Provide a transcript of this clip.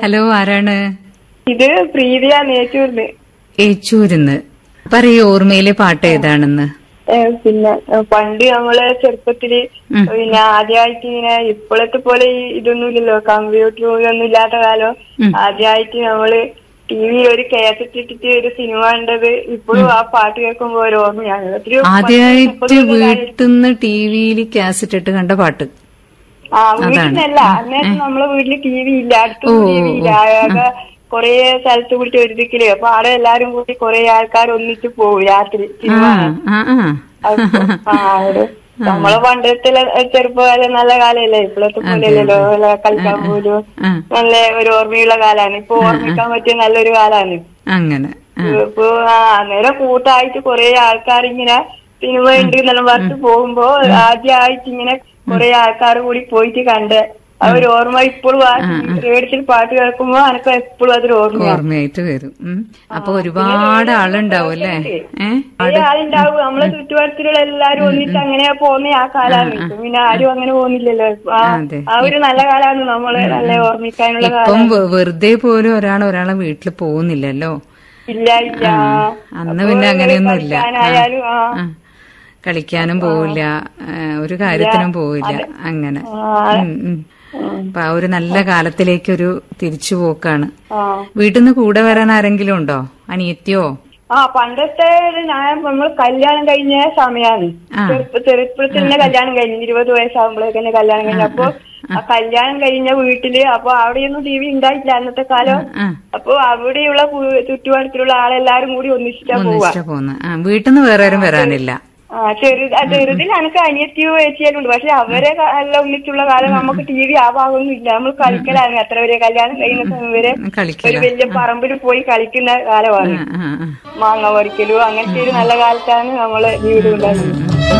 Hello ആരാണ് ഇത് പ്രീതിയ നേച്ചൂർന്ന് ഏച്ചൂരിന്ന് പറയൂ ഓർമ്മയിലെ പാട്ട് ഏതാണെന്ന് ഏ, പിന്നെ ഏ, പണ്ട് നമ്മള് ചെറുപ്പത്തില് ഉം. പിന്നെ ആദ്യമായിട്ട് ഇങ്ങനെ ഇപ്പോഴത്തെ പോലെ ഈ ഇതൊന്നുമില്ലല്ലോ കമ്പ്യൂട്ടർ ഒന്നും ഇല്ലാത്ത കാലം ഉം. ആദ്യമായിട്ട് നമ്മള് ടി വിയിൽ ഒരു കേസറ്റ് ഇട്ടിട്ട് ഒരു സിനിമ കണ്ടത് ഇപ്പോഴും ആ പാട്ട് കേൾക്കുമ്പോ ഒരു ഓർമ്മയാണ് എത്രയോ പത്ത് ആദ്യമായിട്ട് മുപ്പത് കൊല്ലമായി. വീട്ടിൽ നിന്ന് ടി വിയിൽ കാസറ്റ് ഇട്ട് കണ്ട പാട്ട് ആ വീട്ടിലല്ല അന്നേരം നമ്മളെ വീട്ടില് ടി വി ഇല്ല അടുത്തൊന്നും ഓ, ടി വി ഇല്ല ആകെ കൊറേ സ്ഥലത്ത് കൂടി ഒരുതിക്കല് അപ്പൊ അവിടെ എല്ലാരും കൂടി കൊറേ ആൾക്കാർ ഒന്നിച്ച് പോകും രാത്രി ആ സിനിമ കാണാൻ. ആ ആ അപ്പൊ, ആ, അവിടെ നമ്മളെ പണ്ടത്തെ ചെറുപ്പകാലം നല്ല കാലല്ലേ ഇപ്പോഴത്തെ പോലെ അല്ലല്ലോ അല്ല, കളിക്കാൻ പോലും ആ നല്ല ഒരു ഓർമ്മയുള്ള കാലാണ് ഇപ്പൊ ഓർമ്മിക്കാൻ പറ്റിയ നല്ലൊരു കാലാണ് അങ്ങനെ ആ ഇപ്പൊ ആ അന്നേരം കൂട്ടായിട്ട് കൊറേ ആൾക്കാർ ഇങ്ങനെ സിനിമ ഉണ്ട് എന്നെല്ലാം പറഞ്ഞിട്ട് പോകുമ്പോ ആദ്യമായിട്ട് ഇങ്ങനെ കൊറേ ആൾക്കാർ കൂടി പോയിട്ട് കണ്ട് ആ ഒരു ഓർമ്മ ഇപ്പോഴും ആ റേഡിയോയിൽ പാട്ട് കേൾക്കുമ്പോ എനക്ക് എപ്പോഴും അതൊരു ഓർമ്മയാണ് ഓർമ്മയായിട്ട് വരും ഉം. അപ്പൊ ഒരുപാട് ആളുണ്ടാവും അല്ലേ ഏ കുറേ ആളുണ്ടാവും നമ്മളെ ചുറ്റുപാടത്തിലുള്ള എല്ലാരും ഒന്നിച്ച് അങ്ങനെ പോകുന്ന ആ കാലാണ് ഇപ്പൊ പിന്നെ ആരും അങ്ങനെ പോകുന്നില്ലല്ലോ ഇപ്പൊ ആ- അതെ. ആ ഒരു നല്ല കാലാണ് നമ്മള് നല്ല ഓർമ്മിക്കാനുള്ള ഇപ്പം കാലം വെ- വെറുതെ പോലും ഒരാൾ ഒരാളെ വീട്ടിൽ പോകുന്നില്ലല്ലോ ഇല്ല ഇല്ല അന്ന് പിന്നെ അങ്ങനെയൊന്നും ഇല്ല കളിക്കാനായാലും ആ ആ. കളിക്കാനും പോവില്ല ആ, ഒരു കാര്യത്തിനും പോവില്ല അങ്ങനെ ഉം, ഉം. അപ്പൊ ആ ഒരു നല്ല കാലത്തിലേക്കൊരു തിരിച്ചുപോക്കാണ് ആ വീട്ടിൽ നിന്ന് കൂടെ വരാൻ ആരെങ്കിലും ഉണ്ടോ അനിയത്തിയോ ആ പണ്ടത്തെ ഒരു ഞാൻ നമ്മൾ കല്യാണം കഴിഞ്ഞ സമയാണ് ആ. ചെറുപ്പ ചെറുപ്പത്തിൽ തന്നെ കല്യാണം കഴിഞ്ഞു ഇരുപത് വയസ്സാകുമ്പോഴേക്ക് തന്നെ കല്യാണം കഴിഞ്ഞു അപ്പൊ ആ കല്യാണം കഴിഞ്ഞ വീട്ടില് അപ്പൊ അവിടെയൊന്നും ടി വി ഉണ്ടായിട്ടില്ല അന്നത്തെ കാലം ആ അപ്പൊ അവിടെയുള്ള കു- ചുറ്റുപാടത്തിലുള്ള ആളെല്ലാരും കൂടി ഒന്നിച്ചിട്ടാ പോവാ ഒന്നിച്ചിട്ടാ പോന്ന് ആ വീട്ടിൽ നിന്ന് വേറെ ആരും വരാനില്ല ആ ചെറു ആ, ചെറുതിൽ എനിക്ക് അനിയത്തിയോ ഏച്ചിയാലും ഉണ്ട് പക്ഷെ അവരെ ക- എല്ലാം ഒന്നിച്ചുള്ള കാലം നമുക്ക് ടി വി ആ ഭാഗമൊന്നും ഇല്ല നമ്മൾ കളിക്കലാണ് അത്ര വരെ കല്യാണം കഴിയുന്ന സമയം വരെ ഒരു കളിക്കല വലിയ പറമ്പിൽ പോയി കളിക്കുന്ന കാലമാണ് ആ ആ ആ മാങ്ങ പറിക്കലും അങ്ങനത്തെ ഒരു നല്ല കാലത്താണ് നമ്മളെ ജീവിതം ഉണ്ടായിരുന്നത്